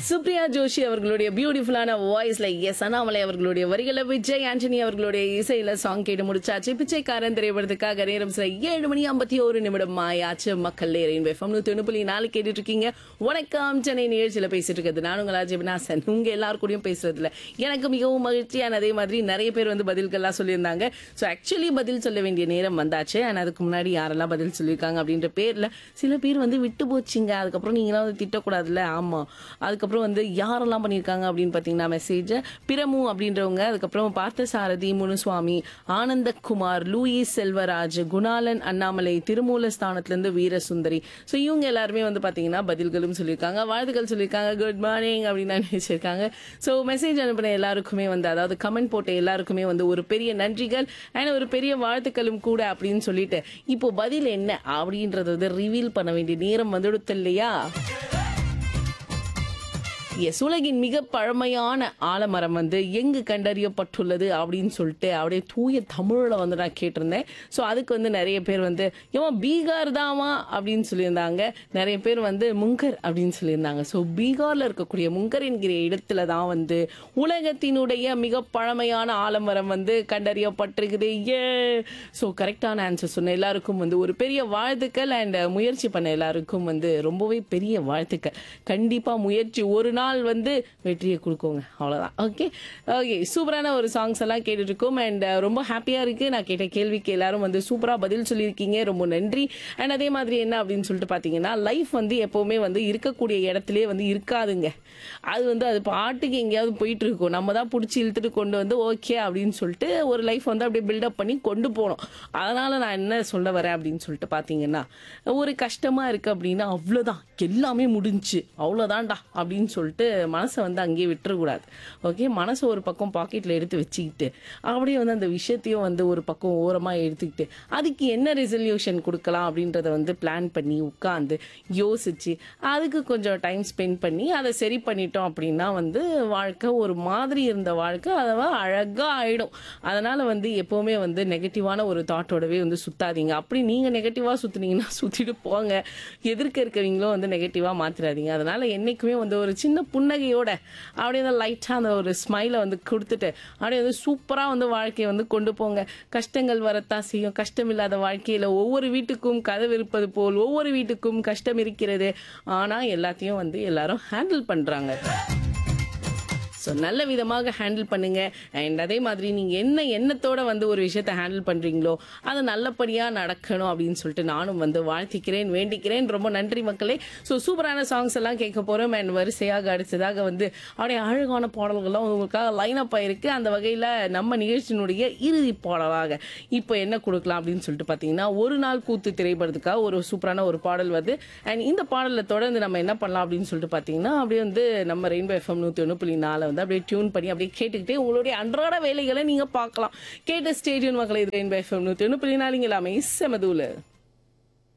சுப்ரியா ஜோஷி அவர்களுடைய பியூட்டிஃபுல்லான வாய்ஸ்ல எஸ் அண்ணாமலை அவர்களுடைய வரிகளை விஜய் ஆண்டனி அவர்களுடைய இசையில சாங் கேட்டு முடிச்சாச்சு பிச்சைக்காரன் திரைப்படத்துக்காக நேரம் சில ஏழு மணி ஐம்பத்தி ஒரு நிமிடம் ஆயாச்சு மக்கள் நேரின் வெஃபம் நூத்தி ஒன்று புள்ளி நாலு கேட்டுட்டு இருக்கீங்க வணக்கம் சென்னை நிகழ்ச்சியில பேசிட்டு இருக்கிறது நான் உங்கள் அஜிபினாசன் உங்க எல்லாரு கூடயும் பேசுறதுல எனக்கு மிகவும் மகிழ்ச்சியான அதே மாதிரி நிறைய பேர் வந்து பதில்கள்லாம் சொல்லியிருந்தாங்க ஸோ ஆக்சுவலி பதில் சொல்ல வேண்டிய நேரம் வந்தாச்சு அண்ட் அதுக்கு முன்னாடி யாரெல்லாம் பதில் சொல்லியிருக்காங்க அப்படின்ற பேர்ல சில பேர் வந்து விட்டு போச்சுங்க அதுக்கப்புறம் நீங்களாம் வந்து திட்டக்கூடாதுல்ல ஆமா அதுக்கப்புறம் வந்து யாரெல்லாம் பண்ணியிருக்காங்க அப்படின்னு பார்த்தீங்கன்னா மெசேஜ் பிரமு அப்படின்றவங்க அதுக்கப்புறம் பார்த்தசாரதி முனுசுவாமி ஆனந்தகுமார் லூயிஸ் செல்வராஜ் குணாலன் அண்ணாமலை திருமூலஸ்தானத்திலிருந்து வீரசுந்தரி ஸோ இவங்க எல்லாருமே வந்து பார்த்தீங்கன்னா பதில்களும் சொல்லியிருக்காங்க வாழ்த்துக்கள் சொல்லியிருக்காங்க குட் மார்னிங் அப்படின்னு நினைச்சிருக்காங்க ஸோ மெசேஜ் அனுப்பின எல்லாருக்குமே வந்து அதாவது கமெண்ட் போட்ட எல்லாருக்குமே வந்து ஒரு பெரிய நன்றிகள் அண்ட் ஒரு பெரிய வாழ்த்துக்களும் கூட அப்படின்னு சொல்லிட்டு இப்போ பதில் என்ன அப்படின்றத வந்து ரிவீல் பண்ண வேண்டிய நேரம் வந்துடுத்து இல்லையா எஸ் உலகின் மிக பழமையான ஆலமரம் வந்து எங்கு கண்டறியப்பட்டுள்ளது அப்படின்னு சொல்லிட்டு அப்படியே தூய தமிழில் வந்து நான் கேட்டிருந்தேன் ஸோ அதுக்கு வந்து நிறைய பேர் வந்து ஏன் பீகார் தாமா அப்படின்னு சொல்லியிருந்தாங்க நிறைய பேர் வந்து முங்கர் அப்படின்னு சொல்லியிருந்தாங்க ஸோ பீகாரில் இருக்கக்கூடிய முங்கர் என்கிற இடத்துல தான் வந்து உலகத்தினுடைய மிக பழமையான ஆலமரம் வந்து கண்டறியப்பட்டிருக்குது ஏ ஸோ கரெக்டான ஆன்சர் சொன்ன எல்லாருக்கும் வந்து ஒரு பெரிய வாழ்த்துக்கள் அண்ட் முயற்சி பண்ண எல்லாருக்கும் வந்து ரொம்பவே பெரிய வாழ்த்துக்கள் கண்டிப்பாக முயற்சி ஒரு நாள் வந்து வெற்றியை கொடுக்குங்க அவ்வளோதான் ஓகே ஓகே சூப்பரான ஒரு சாங்ஸ் எல்லாம் கேட்டுட்டு இருக்கோம் அண்ட் ரொம்ப ஹாப்பியாக இருக்குது நான் கேட்ட கேள்விக்கு எல்லாரும் வந்து சூப்பராக பதில் சொல்லியிருக்கீங்க ரொம்ப நன்றி அண்ட் அதே மாதிரி என்ன அப்படின்னு சொல்லிட்டு பார்த்தீங்கன்னா லைஃப் வந்து எப்போவுமே வந்து இருக்கக்கூடிய இடத்துலயே வந்து இருக்காதுங்க அது வந்து அது பாட்டுக்கு எங்கேயாவது போயிட்டு இருக்கும் நம்ம தான் பிடிச்சி இழுத்துட்டு கொண்டு வந்து ஓகே அப்படின்னு சொல்லிட்டு ஒரு லைஃப் வந்து அப்படியே பில்டப் பண்ணி கொண்டு போகணும் அதனால நான் என்ன சொல்ல வரேன் அப்படின்னு சொல்லிட்டு பார்த்தீங்கன்னா ஒரு கஷ்டமா இருக்கு அப்படின்னா அவ்வளோதான் எல்லாமே முடிஞ்சு அவ்வளோதான்டா அப்படின்னு சொல்லிட்டு மனசை வந்து அங்கேயே விட்டுறக்கூடாது ஓகே மனசை ஒரு பக்கம் பாக்கெட்டில் எடுத்து வச்சுக்கிட்டு அப்படியே வந்து அந்த விஷயத்தையும் வந்து ஒரு பக்கம் ஓரமாக எடுத்துக்கிட்டு அதுக்கு என்ன ரெசல்யூஷன் கொடுக்கலாம் அப்படின்றத வந்து பிளான் பண்ணி உட்காந்து யோசிச்சு அதுக்கு கொஞ்சம் டைம் ஸ்பெண்ட் பண்ணி அதை சரி பண்ணிட்டோம் அப்படின்னா வந்து வாழ்க்கை ஒரு மாதிரி இருந்த வாழ்க்கை அதவா அழகாக ஆயிடும் அதனால வந்து எப்போவுமே வந்து நெகட்டிவான ஒரு தாட்டோடவே வந்து சுத்தாதீங்க அப்படி நீங்கள் நெகட்டிவாக சுற்றுனீங்கன்னா சுற்றிட்டு போங்க எதிர்க்க இருக்கவங்களும் வந்து நெகட்டிவாக மாற்றிடாதீங்க அதனால என்னைக்குமே வந்து ஒரு சின்ன புன்னகையோட அப்படியே அந்த லைட்டாக அந்த ஒரு ஸ்மைலை வந்து கொடுத்துட்டு அப்படியே வந்து சூப்பராக வந்து வாழ்க்கையை வந்து கொண்டு போங்க கஷ்டங்கள் வரத்தான் செய்யும் கஷ்டம் இல்லாத வாழ்க்கையில் ஒவ்வொரு வீட்டுக்கும் கதவு இருப்பது போல் ஒவ்வொரு வீட்டுக்கும் கஷ்டம் இருக்கிறது ஆனால் எல்லாத்தையும் வந்து எல்லாரும் ஹேண்டில் பண்ணுறாங்க ஸோ நல்ல விதமாக ஹேண்டில் பண்ணுங்க அண்ட் அதே மாதிரி நீங்கள் என்ன எண்ணத்தோட வந்து ஒரு விஷயத்த ஹேண்டில் பண்ணுறீங்களோ அது நல்லபடியாக நடக்கணும் அப்படின்னு சொல்லிட்டு நானும் வந்து வாழ்த்திக்கிறேன் வேண்டிக்கிறேன் ரொம்ப நன்றி மக்களே ஸோ சூப்பரான சாங்ஸ் எல்லாம் கேட்க போகிறோம் அண்ட் வரிசையாக அடுத்ததாக வந்து அப்படியே அழகான பாடல்கள்லாம் உங்களுக்காக லைன் அப் ஆயிருக்கு அந்த வகையில் நம்ம நிகழ்ச்சியினுடைய இறுதி பாடலாக இப்போ என்ன கொடுக்கலாம் அப்படின்னு சொல்லிட்டு பார்த்தீங்கன்னா ஒரு நாள் கூத்து திரைப்படத்துக்காக ஒரு சூப்பரான ஒரு பாடல் வருது அண்ட் இந்த பாடலை தொடர்ந்து நம்ம என்ன பண்ணலாம் அப்படின்னு சொல்லிட்டு பார்த்தீங்கன்னா அப்படியே வந்து நம்ம ரெயின்போ எஃப்எம் நூற்றி ஒன்று புள்ளி நாலு வந்து அப்படியே டியூன் பண்ணி அப்படியே கேட்டுக்கிட்டே உங்களுடைய அன்றாட வேலைகளை நீங்கள் பார்க்கலாம் கேட்ட ஸ்டேடியம் மக்களை ரெயின்போ எஃப்எம் நூற்றி ஒன்று புள்ளி நாலு இங்கே எல்லாமே செமதூல